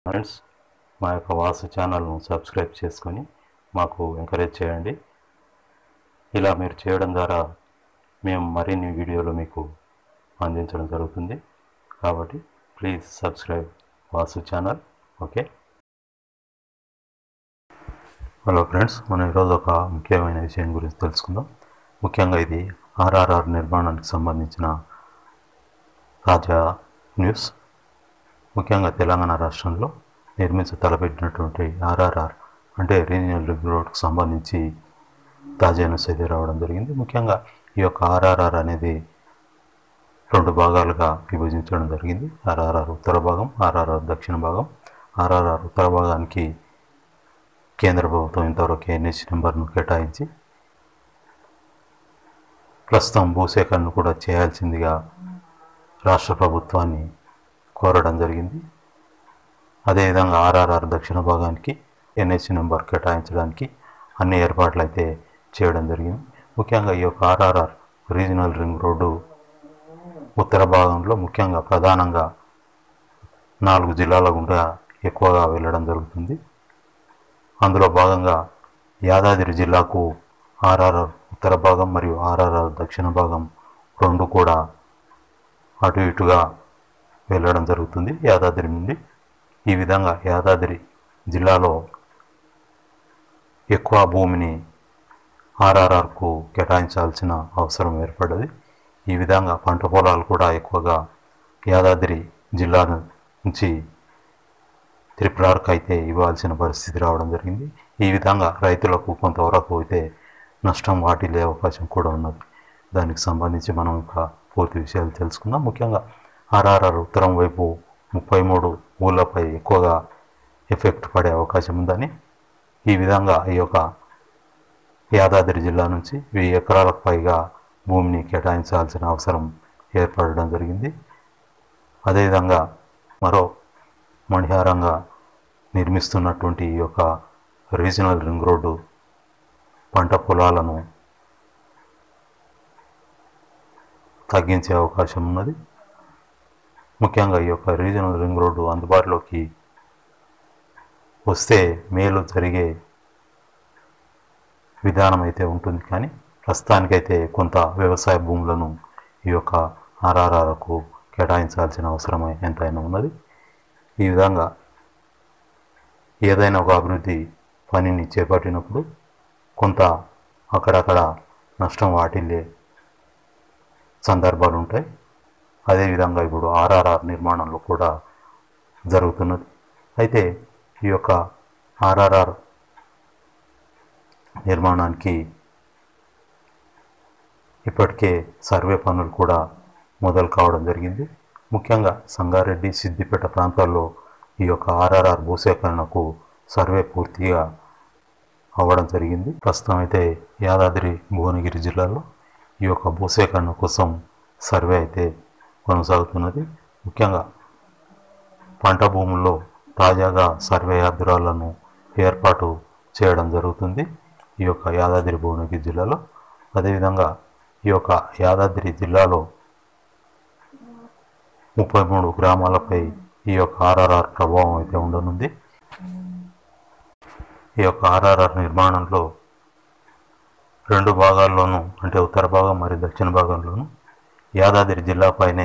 friends మా యొక్క వాసు ఛానల్ను సబ్స్క్రైబ్ చేసుకొని మాకు ఎంకరేజ్ చేయండి ఇలా మీరు చేయడం ద్వారా మేము మరిన్ని వీడియోలు మీకు అందించడం జరుగుతుంది కాబట్టి please subscribe Vasu channel okay hello friends మనం ఈరోజు ఒక ముఖ్యమైన విషయం గురించి తెలుసుకుందాం ముఖ్యంగా ఇది ఆర్ఆర్ఆర్ నిర్మాణానికి సంబంధించిన తాజా న్యూస్ ముఖ్యంగా తెలంగాణ రాష్ట్రంలో నిర్మించ తలపెట్టినటువంటి ఆర్ఆర్ఆర్ అంటే రీజినల్ రింగ్ రోడ్కు సంబంధించి తాజా న్యూస్ అయితే రావడం జరిగింది ముఖ్యంగా ఈ యొక్క ఆర్ఆర్ఆర్ అనేది రెండు భాగాలుగా విభజించడం జరిగింది ఆర్ఆర్ఆర్ ఉత్తర భాగం ఆర్ఆర్ఆర్ దక్షిణ భాగం ఆర్ఆర్ఆర్ ఉత్తర భాగానికి కేంద్ర ప్రభుత్వం ఇంతవరకు ఎన్హెచ్ నెంబర్ను కేటాయించి ప్రస్తుతం భూసేకరణను కూడా చేయాల్సిందిగా రాష్ట్ర ప్రభుత్వాన్ని కోరడం జరిగింది అదేవిధంగా ఆర్ఆర్ఆర్ దక్షిణ భాగానికి ఎన్హెచ్ నెంబర్ కేటాయించడానికి అన్ని ఏర్పాట్లు అయితే చేయడం జరిగింది ముఖ్యంగా ఈ యొక్క ఆర్ఆర్ఆర్ రీజనల్ రింగ్ రోడ్డు ఉత్తర భాగంలో ముఖ్యంగా ప్రధానంగా నాలుగు జిల్లాల గుండా ఎక్కువగా వెళ్ళడం జరుగుతుంది అందులో భాగంగా యాదాద్రి జిల్లాకు ఆర్ఆర్ఆర్ ఉత్తర భాగం మరియు ఆర్ఆర్ఆర్ దక్షిణ భాగం రెండు కూడా అటు ఇటుగా వెళ్ళడం జరుగుతుంది యాదాద్రి నుండి ఈ విధంగా యాదాద్రి జిల్లాలో ఎక్కువ భూమిని ఆర్ఆర్ఆర్కు కేటాయించాల్సిన అవసరం ఏర్పడ్డది ఈ విధంగా పంట పొలాలు కూడా ఎక్కువగా యాదాద్రి జిల్లా నుంచి త్రిపురార్కు అయితే ఇవ్వాల్సిన పరిస్థితి రావడం జరిగింది ఈ విధంగా రైతులకు కొంతవరకు అయితే నష్టం వాటిల్లే అవకాశం కూడా ఉన్నది దానికి సంబంధించి మనం ఇంకా పూర్తి విషయాలు తెలుసుకుందాం ముఖ్యంగా ఆర్ఆర్ఆర్ ఉత్తరం వైపు ముప్పై మూడు ఊళ్ళపై ఎక్కువగా ఎఫెక్ట్ పడే అవకాశం ఉందని ఈ విధంగా ఈ యొక్క యాదాద్రి జిల్లా నుంచి వెయ్యి ఎకరాలకు పైగా భూమిని కేటాయించాల్సిన అవసరం ఏర్పడడం జరిగింది అదేవిధంగా మరో మణిహారంగా నిర్మిస్తున్నటువంటి ఈ యొక్క రీజనల్ రింగ్ రోడ్డు పంట పొలాలను తగ్గించే అవకాశం ఉన్నది ముఖ్యంగా ఈ యొక్క రీజనల్ రింగ్ రోడ్డు అందుబాటులోకి వస్తే మేలు జరిగే విధానం అయితే ఉంటుంది కానీ ప్రస్తుతానికైతే కొంత వ్యవసాయ భూములను ఈ యొక్క ఆర్ఆర్ఆర్కు కేటాయించాల్సిన అవసరం ఎంతైనా ఉన్నది ఈ విధంగా ఏదైనా ఒక అభివృద్ధి పనిని చేపట్టినప్పుడు కొంత అక్కడక్కడ నష్టం వాటిల్లే సందర్భాలు ఉంటాయి అదేవిధంగా ఇప్పుడు ఆర్ఆర్ఆర్ నిర్మాణంలో కూడా జరుగుతున్నది అయితే ఈ యొక్క ఆర్ఆర్ఆర్ నిర్మాణానికి ఇప్పటికే సర్వే పనులు కూడా మొదలు కావడం జరిగింది ముఖ్యంగా సంగారెడ్డి సిద్దిపేట ప్రాంతాల్లో ఈ యొక్క ఆర్ఆర్ఆర్ భూసేకరణకు సర్వే పూర్తిగా అవ్వడం జరిగింది ప్రస్తుతం అయితే యాదాద్రి భువనగిరి జిల్లాలో ఈ యొక్క భూసేకరణ కోసం సర్వే అయితే కొనసాగుతున్నది ముఖ్యంగా పంట భూముల్లో తాజాగా సర్వే యాత్రాలను ఏర్పాటు చేయడం జరుగుతుంది ఈ యొక్క యాదాద్రి భువనగిరి జిల్లాలో అదేవిధంగా ఈ యొక్క యాదాద్రి జిల్లాలో ముప్పై మూడు గ్రామాలపై ఈ యొక్క ఆర్ఆర్ఆర్ ప్రభావం అయితే ఉండనుంది ఈ యొక్క ఆర్ఆర్ఆర్ నిర్మాణంలో రెండు భాగాల్లోనూ అంటే ఉత్తర భాగం మరియు దక్షిణ భాగంలోనూ యాదాద్రి జిల్లాపైనే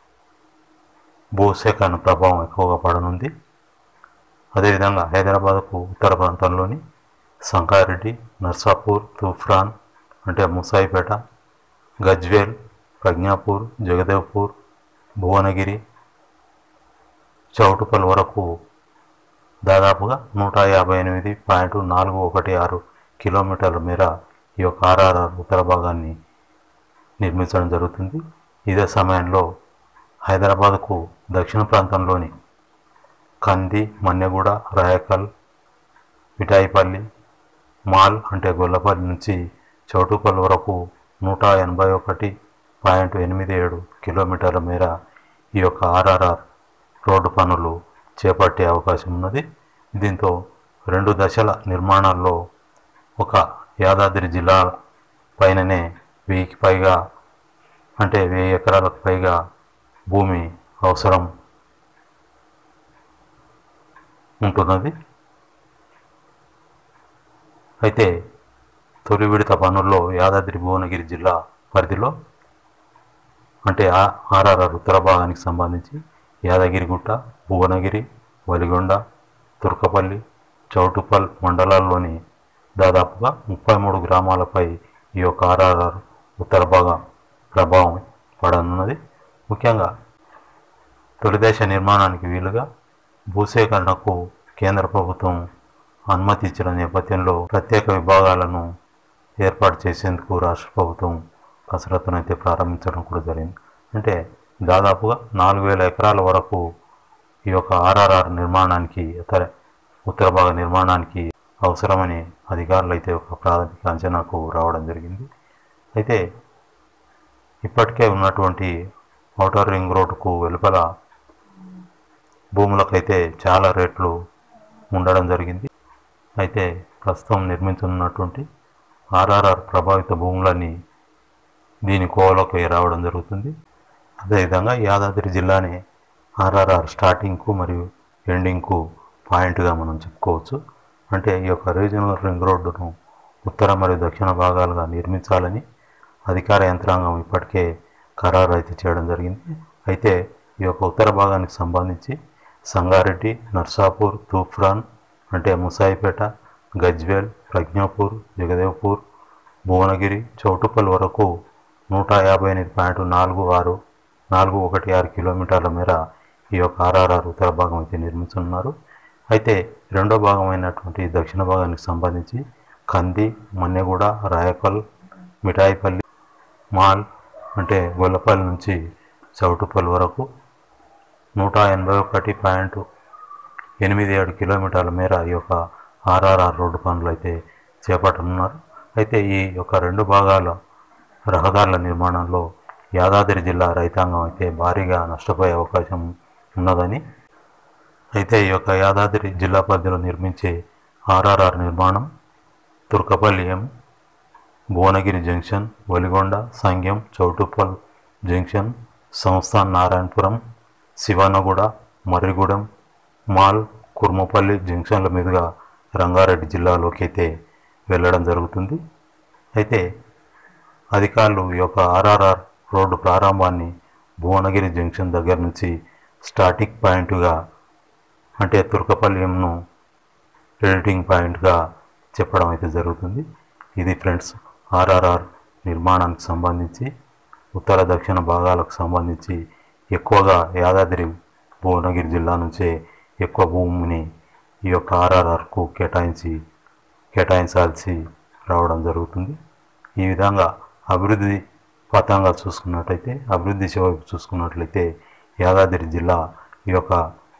భూసేకరణ ప్రభావం ఎక్కువగా పడనుంది అదేవిధంగా హైదరాబాద్కు ఉత్తర ప్రాంతంలోని సంగారెడ్డి నర్సాపూర్ తూఫ్రాన్ అంటే ముసాయిపేట గజ్వేల్ ప్రజ్ఞాపూర్ జగదేవ్పూర్ భువనగిరి చౌటుపల్ వరకు దాదాపుగా నూట యాభై ఎనిమిది పాయింట్ నాలుగు ఒకటి ఆరు కిలోమీటర్ల మేర ఈ యొక్క ఆర్ఆర్ఆర్ ఉత్తర భాగాన్ని నిర్మించడం జరుగుతుంది ఇదే సమయంలో హైదరాబాద్కు దక్షిణ ప్రాంతంలోని కంది మన్నెగూడ రాయకల్ మిఠాయిపల్లి మాల్ అంటే గొల్లపల్లి నుంచి చౌటుపల్లి వరకు నూట ఎనభై ఒకటి పాయింట్ ఎనిమిది ఏడు కిలోమీటర్ల మేర ఈ యొక్క ఆర్ఆర్ఆర్ రోడ్డు పనులు చేపట్టే అవకాశం ఉన్నది దీంతో రెండు దశల నిర్మాణాల్లో ఒక యాదాద్రి జిల్లా పైననే వెయ్యికి పైగా అంటే వెయ్యి ఎకరాలకు పైగా భూమి అవసరం ఉంటున్నది అయితే తొలి విడత పనుల్లో యాదాద్రి భువనగిరి జిల్లా పరిధిలో అంటే ఆ- ఆర్ఆర్ఆర్ ఉత్తర భాగానికి సంబంధించి యాదగిరిగుట్ట భువనగిరి వలిగొండ తుర్కపల్లి చౌటుపల్ మండలాల్లోని దాదాపుగా ముప్పై మూడు గ్రామాలపై ఈ యొక్క ఆర్ఆర్ఆర్ ఉత్తర భాగం ప్రభావం పడనున్నది ముఖ్యంగా తొలిదశ నిర్మాణానికి వీలుగా భూసేకరణకు కేంద్ర ప్రభుత్వం అనుమతి ఇచ్చిన నేపథ్యంలో ప్రత్యేక విభాగాలను ఏర్పాటు చేసేందుకు రాష్ట్ర ప్రభుత్వం కసరత్తునైతే ప్రారంభించడం కూడా జరిగింది అంటే దాదాపుగా నాలుగు వేల ఎకరాల వరకు ఈ యొక్క ఆర్ఆర్ఆర్ నిర్మాణానికి ఇతర ఉత్తర భాగ నిర్మాణానికి అవసరమని అధికారులు అయితే ఒక ప్రాథమిక అంచనాకు రావడం జరిగింది అయితే ఇప్పటికే ఉన్నటువంటి ఔటర్ రింగ్ రోడ్డుకు వెలుపల భూములకైతే చాలా రేట్లు ఉండడం జరిగింది అయితే ప్రస్తుతం నిర్మించనున్నటువంటి ఆర్ఆర్ఆర్ ప్రభావిత భూములన్నీ దీని కోవలోకి రావడం జరుగుతుంది అదేవిధంగా యాదాద్రి జిల్లాని ఆర్ఆర్ఆర్ స్టార్టింగ్కు మరియు ఎండింగ్కు పాయింట్గా మనం చెప్పుకోవచ్చు అంటే ఈ యొక్క రీజనల్ రింగ్ రోడ్డును ఉత్తర మరియు దక్షిణ భాగాలుగా నిర్మించాలని అధికార యంత్రాంగం ఇప్పటికే ఖరారు అయితే చేయడం జరిగింది అయితే ఈ యొక్క ఉత్తర భాగానికి సంబంధించి సంగారెడ్డి నర్సాపూర్ తూఫ్రాన్ అంటే ముసాయిపేట గజ్వేల్ ప్రజ్ఞాపూర్ జగదేవ్పూర్ భువనగిరి చౌటుపల్ వరకు నూట యాభై ఎనిమిది పాయింట్ నాలుగు ఆరు నాలుగు ఒకటి ఆరు కిలోమీటర్ల మేర ఈ యొక్క ఆర్ఆర్ఆర్ ఉత్తర భాగం అయితే నిర్మించున్నారు అయితే రెండో భాగమైనటువంటి దక్షిణ భాగానికి సంబంధించి కంది మన్నెగూడ రాయపల్ మిఠాయిపల్లి మాల్ అంటే గొల్లపల్లి నుంచి చౌటుపల్లి వరకు నూట ఎనభై ఒకటి పాయింట్ ఎనిమిది ఏడు కిలోమీటర్ల మేర ఈ యొక్క ఆర్ఆర్ఆర్ రోడ్డు పనులు అయితే చేపట్టనున్నారు అయితే ఈ యొక్క రెండు భాగాల రహదారుల నిర్మాణంలో యాదాద్రి జిల్లా రైతాంగం అయితే భారీగా నష్టపోయే అవకాశం ఉన్నదని అయితే ఈ యొక్క యాదాద్రి జిల్లా పరిధిలో నిర్మించే ఆర్ఆర్ఆర్ నిర్మాణం తుర్కపల్లి ఎం భువనగిరి జంక్షన్ వలిగొండ సంగ్యం చౌటుప్పల్ జంక్షన్ సంస్థాన్ నారాయణపురం శివానగూడ మర్రిగూడెం మాల్ కుర్మపల్లి జంక్షన్ల మీదుగా రంగారెడ్డి జిల్లాలోకి అయితే వెళ్ళడం జరుగుతుంది అయితే అధికారులు ఈ యొక్క ఆర్ఆర్ఆర్ రోడ్డు ప్రారంభాన్ని భువనగిరి జంక్షన్ దగ్గర నుంచి స్టార్టింగ్ పాయింట్గా అంటే తుర్కపల్లియంను ఎడిటింగ్ పాయింట్గా చెప్పడం అయితే జరుగుతుంది ఇది ఫ్రెండ్స్ ఆర్ఆర్ఆర్ నిర్మాణానికి సంబంధించి ఉత్తర దక్షిణ భాగాలకు సంబంధించి ఎక్కువగా యాదాద్రి భువనగిరి జిల్లా నుంచే ఎక్కువ భూమిని ఈ యొక్క ఆర్ఆర్ఆర్కు కేటాయించి కేటాయించాల్సి రావడం జరుగుతుంది ఈ విధంగా అభివృద్ధి పథంగా చూసుకున్నట్లయితే అభివృద్ధి దిశ వైపు చూసుకున్నట్లయితే యాదాద్రి జిల్లా ఈ యొక్క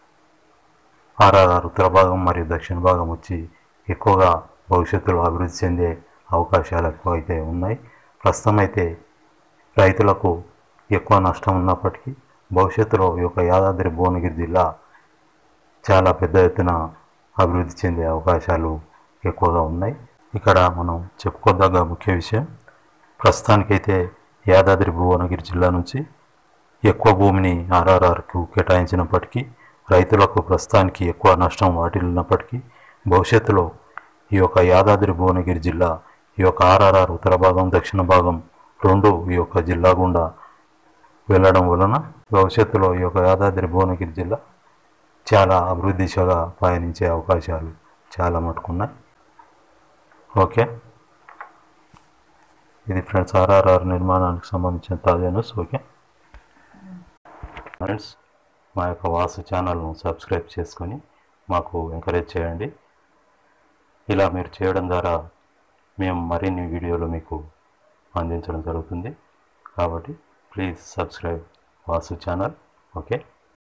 ఆర్ఆర్ఆర్ ఉత్తర భాగం మరియు దక్షిణ భాగం వచ్చి ఎక్కువగా భవిష్యత్తులో అభివృద్ధి చెందే అవకాశాలు ఎక్కువ అయితే ఉన్నాయి ప్రస్తుతం అయితే రైతులకు ఎక్కువ నష్టం ఉన్నప్పటికీ భవిష్యత్తులో ఈ యొక్క యాదాద్రి భువనగిరి జిల్లా చాలా పెద్ద ఎత్తున అభివృద్ధి చెందే అవకాశాలు ఎక్కువగా ఉన్నాయి ఇక్కడ మనం చెప్పుకోదగ్గ ముఖ్య విషయం ప్రస్తుతానికైతే యాదాద్రి భువనగిరి జిల్లా నుంచి ఎక్కువ భూమిని ఆర్ఆర్ఆర్కు కేటాయించినప్పటికీ రైతులకు ప్రస్తుతానికి ఎక్కువ నష్టం వాటిల్లినప్పటికీ భవిష్యత్తులో ఈ యొక్క యాదాద్రి భువనగిరి జిల్లా ఈ యొక్క ఆర్ఆర్ఆర్ ఉత్తర భాగం దక్షిణ భాగం రెండు ఈ యొక్క జిల్లా గుండా వెళ్ళడం వలన భవిష్యత్తులో ఈ యొక్క యాదాద్రి భువనగిరి జిల్లా చాలా అభివృద్ధి దిశగా పయనించే అవకాశాలు చాలా మటుకున్నాయి ఓకే ఇది ఫ్రెండ్స్ ఆర్ఆర్ఆర్ నిర్మాణానికి సంబంధించిన తాజా న్యూస్ ఓకే ఫ్రెండ్స్ మా యొక్క వాసు ఛానల్ను సబ్స్క్రైబ్ చేసుకొని మాకు ఎంకరేజ్ చేయండి ఇలా మీరు చేయడం ద్వారా మేము మరిన్ని వీడియోలు మీకు అందించడం జరుగుతుంది కాబట్టి please subscribe Vasu channel okay